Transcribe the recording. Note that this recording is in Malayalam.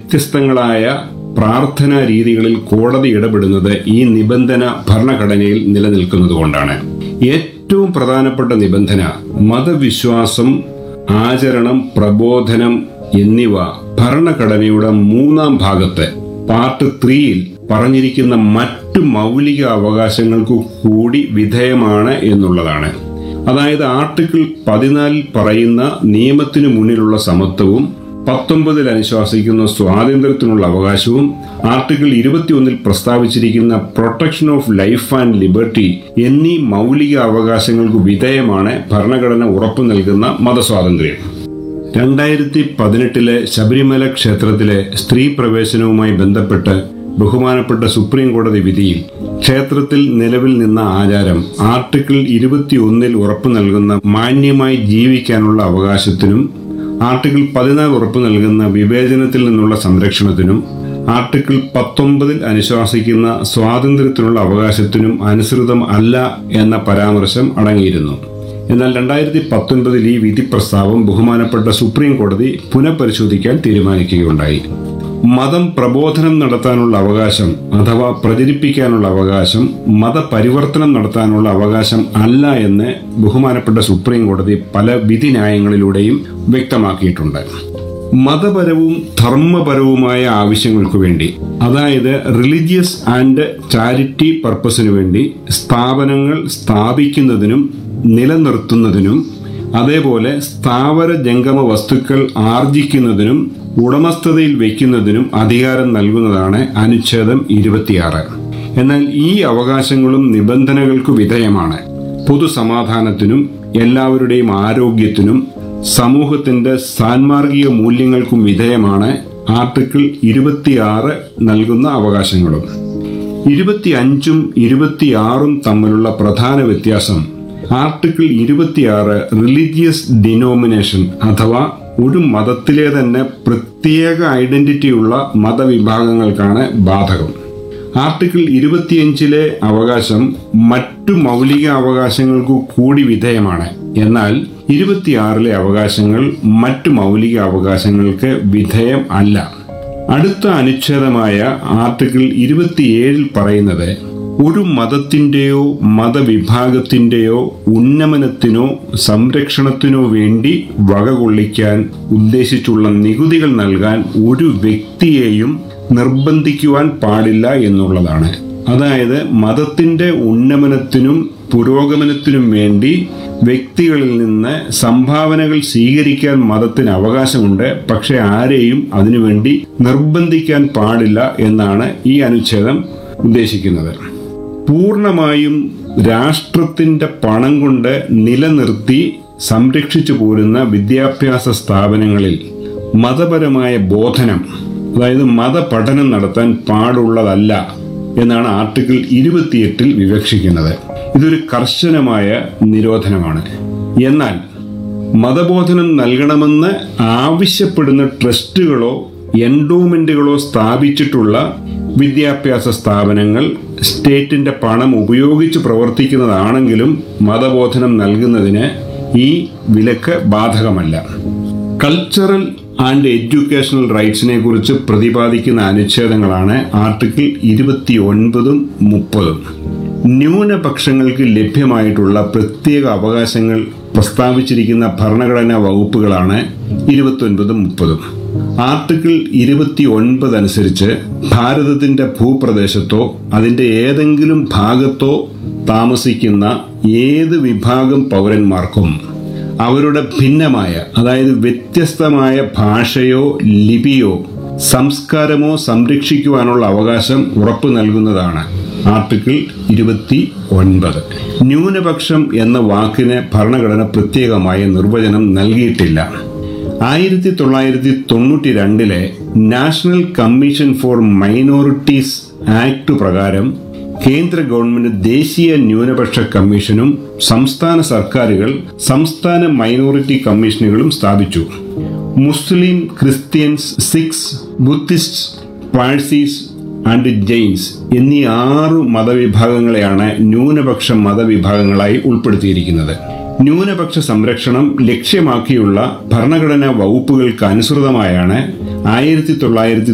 വ്യത്യസ്തങ്ങളായ പ്രാർത്ഥനാ രീതികളിൽ കോടതി ഇടപെടുന്നത് ഈ നിബന്ധന ഭരണഘടനയിൽ നിലനിൽക്കുന്നതുകൊണ്ടാണ് ഏറ്റവും പ്രധാനപ്പെട്ട നിബന്ധന മതവിശ്വാസം ആചരണം പ്രബോധനം എന്നിവ ഭരണഘടനയുടെ മൂന്നാം ഭാഗത്ത് പാർട്ട് ത്രീയിൽ പറഞ്ഞിരിക്കുന്ന മറ്റു മൗലിക അവകാശങ്ങൾക്കു കൂടി വിധേയമാണ് എന്നുള്ളതാണ് അതായത് ആർട്ടിക്കിൾ പതിനാലിൽ പറയുന്ന നിയമത്തിനു മുന്നിലുള്ള സമത്വവും പത്തൊമ്പതിൽ അനുശാസിക്കുന്ന സ്വാതന്ത്ര്യത്തിനുള്ള അവകാശവും ആർട്ടിക്കിൾ ഇരുപത്തിയൊന്നിൽ പ്രസ്താവിച്ചിരിക്കുന്ന protection of life and liberty എന്നീ മൗലിക അവകാശങ്ങൾക്ക് വിധേയമാണ് ഭരണഘടന ഉറപ്പു നൽകുന്ന മതസ്വാതന്ത്ര്യം രണ്ടായിരത്തി പതിനെട്ടിലെ ശബരിമല ക്ഷേത്രത്തിലെ സ്ത്രീ പ്രവേശനവുമായി ബന്ധപ്പെട്ട് ബഹുമാനപ്പെട്ട സുപ്രീം കോടതി വിധിയിൽ ക്ഷേത്രത്തിൽ നിലവിൽ നിന്ന ആചാരം ആർട്ടിക്കിൾ ഇരുപത്തിയൊന്നിൽ ഉറപ്പു നൽകുന്ന മാന്യമായി ജീവിക്കാനുള്ള അവകാശത്തിനും ആർട്ടിക്കിൾ പതിനാല് ഉറപ്പു നൽകുന്ന വിവേചനത്തിൽ നിന്നുള്ള സംരക്ഷണത്തിനും ആർട്ടിക്കിൾ പത്തൊമ്പതിൽ അനുശാസിക്കുന്ന സ്വാതന്ത്ര്യത്തിനുള്ള അവകാശത്തിനും അനുസൃതം അല്ല എന്ന പരാമർശം അടങ്ങിയിരുന്നു എന്നാൽ രണ്ടായിരത്തി പത്തൊൻപതിൽ ഈ വിധി പ്രസ്താവം ബഹുമാനപ്പെട്ട സുപ്രീം കോടതി പുനഃപരിശോധിക്കാൻ തീരുമാനിക്കുകയുണ്ടായി മതം പ്രബോധനം നടത്താനുള്ള അവകാശം അഥവാ പ്രചരിപ്പിക്കാനുള്ള അവകാശം മതപരിവർത്തനം നടത്താനുള്ള അവകാശം അല്ല എന്ന് ബഹുമാനപ്പെട്ട സുപ്രീം കോടതി പല വിധി ന്യായങ്ങളിലൂടെയും വ്യക്തമാക്കിയിട്ടുണ്ട് മതപരവും ധർമ്മപരവുമായ ആവശ്യങ്ങൾക്കു വേണ്ടി അതായത് റിലീജിയസ് ആൻഡ് ചാരിറ്റി പർപ്പസിനു വേണ്ടി സ്ഥാപനങ്ങൾ സ്ഥാപിക്കുന്നതിനും നിലനിർത്തുന്നതിനും അതേപോലെ സ്ഥാവര ജംഗമ വസ്തുക്കൾ ആർജിക്കുന്നതിനും ഉടമസ്ഥതയിൽ വയ്ക്കുന്നതിനും അധികാരം നൽകുന്നതാണ് അനുച്ഛേദം ഇരുപത്തിയാറ് എന്നാൽ ഈ അവകാശങ്ങളും നിബന്ധനകൾക്കു വിധേയമാണ് പൊതുസമാധാനത്തിനും എല്ലാവരുടെയും ആരോഗ്യത്തിനും സമൂഹത്തിന്റെ സാൻമാർഗിക മൂല്യങ്ങൾക്കും വിധേയമാണ് ആർട്ടിക്കിൾ ഇരുപത്തിയാറ് നൽകുന്ന അവകാശങ്ങളും ഇരുപത്തിയഞ്ചും ഇരുപത്തിയാറും തമ്മിലുള്ള പ്രധാന വ്യത്യാസം ആർട്ടിക്കിൾ ഇരുപത്തിയാറ് റിലീജിയസ് ഡിനോമിനേഷൻ അഥവാ ഒരു മതത്തിലെ തന്നെ പ്രത്യേക ഐഡന്റിറ്റിയുള്ള മതവിഭാഗങ്ങൾക്കാണ് ബാധകം ആർട്ടിക്കിൾ ഇരുപത്തിയഞ്ചിലെ അവകാശം മറ്റു മൗലിക അവകാശങ്ങൾക്കു കൂടി വിധേയമാണ് എന്നാൽ ഇരുപത്തിയാറിലെ അവകാശങ്ങൾ മറ്റു മൗലിക അവകാശങ്ങൾക്ക് വിധേയം അല്ല അടുത്ത അനുച്ഛേദമായ ആർട്ടിക്കിൾ ഇരുപത്തിയേഴിൽ പറയുന്നത് ഒരു മതത്തിന്റെയോ മതവിഭാഗത്തിന്റെയോ ഉന്നമനത്തിനോ സംരക്ഷണത്തിനോ വേണ്ടി വകകൊള്ളിക്കാൻ ഉദ്ദേശിച്ചുള്ള നികുതികൾ നൽകാൻ ഒരു വ്യക്തിയെയും നിർബന്ധിക്കുവാൻ പാടില്ല എന്നുള്ളതാണ് അതായത് മതത്തിന്റെ ഉന്നമനത്തിനും പുരോഗമനത്തിനും വേണ്ടി വ്യക്തികളിൽ നിന്ന് സംഭാവനകൾ സ്വീകരിക്കാൻ മതത്തിന് അവകാശമുണ്ട് പക്ഷെ ആരെയും അതിനുവേണ്ടി നിർബന്ധിക്കാൻ പാടില്ല എന്നാണ് ഈ അനുച്ഛേദം ഉദ്ദേശിക്കുന്നത് പൂർണ്ണമായും രാഷ്ട്രത്തിന്റെ പണം കൊണ്ട് നിലനിർത്തി സംരക്ഷിച്ചു പോരുന്ന വിദ്യാഭ്യാസ സ്ഥാപനങ്ങളിൽ മതപരമായ ബോധനം അതായത് മതപഠനം നടത്താൻ പാടുള്ളതല്ല എന്നാണ് ആർട്ടിക്കിൾ ഇരുപത്തിയെട്ടിൽ വിവക്ഷിക്കുന്നത് ഇതൊരു കർശനമായ നിരോധനമാണ് എന്നാൽ മതബോധനം നൽകണമെന്ന് ആവശ്യപ്പെടുന്ന ട്രസ്റ്റുകളോ എൻഡോമെന്റുകളോ സ്ഥാപിച്ചിട്ടുള്ള വിദ്യാഭ്യാസ സ്ഥാപനങ്ങൾ സ്റ്റേറ്റിന്റെ പണം ഉപയോഗിച്ച് പ്രവർത്തിക്കുന്നതാണെങ്കിലും മതബോധനം നൽകുന്നതിന് ഈ വിലക്ക് ബാധകമല്ല കൾച്ചറൽ ആൻഡ് എഡ്യൂക്കേഷണൽ റൈറ്റ്സിനെ കുറിച്ച് പ്രതിപാദിക്കുന്ന അനുച്ഛേദങ്ങളാണ് ആർട്ടിക്കിൾ ഇരുപത്തി ഒൻപതും മുപ്പതും ന്യൂനപക്ഷങ്ങൾക്ക് ലഭ്യമായിട്ടുള്ള പ്രത്യേക അവകാശങ്ങൾ പ്രസ്താവിച്ചിരിക്കുന്ന ഭരണഘടനാ വകുപ്പുകളാണ് ഇരുപത്തൊൻപതും മുപ്പതും ആർട്ടിക്കിൾ ഇരുപത്തി ഒൻപത് അനുസരിച്ച് ഭാരതത്തിന്റെ ഭൂപ്രദേശത്തോ അതിന്റെ ഏതെങ്കിലും ഭാഗത്തോ താമസിക്കുന്ന ഏത് വിഭാഗം പൗരന്മാർക്കും അവരുടെ ഭിന്നമായ അതായത് വ്യത്യസ്തമായ ഭാഷയോ ലിപിയോ സംസ്കാരമോ സംരക്ഷിക്കുവാനുള്ള അവകാശം ഉറപ്പു നൽകുന്നതാണ് ആർട്ടിക്കിൾ ഇരുപത്തി ഒൻപത് ന്യൂനപക്ഷം എന്ന വാക്കിന് ഭരണഘടന പ്രത്യേകമായ നിർവചനം നൽകിയിട്ടില്ല ആയിരത്തി തൊള്ളായിരത്തി തൊണ്ണൂറ്റി രണ്ടിലെ national commission for minorities act പ്രകാരം കേന്ദ്ര ഗവൺമെന്റ് ദേശീയ ന്യൂനപക്ഷ കമ്മീഷനും സംസ്ഥാന സർക്കാരുകൾ സംസ്ഥാന മൈനോറിറ്റി കമ്മീഷനുകളും സ്ഥാപിച്ചു Muslim Christians Sikhs Buddhist Parsees and Jains എന്നീ ആറ് മതവിഭാഗങ്ങളെയാണ് ന്യൂനപക്ഷ മതവിഭാഗങ്ങളായി ഉൾപ്പെടുത്തിയിരിക്കുന്നത് ന്യൂനപക്ഷ സംരക്ഷണം ലക്ഷ്യമാക്കിയുള്ള ഭരണഘടനാ വകുപ്പുകൾക്ക് അനുസൃതമായാണ് ആയിരത്തി തൊള്ളായിരത്തി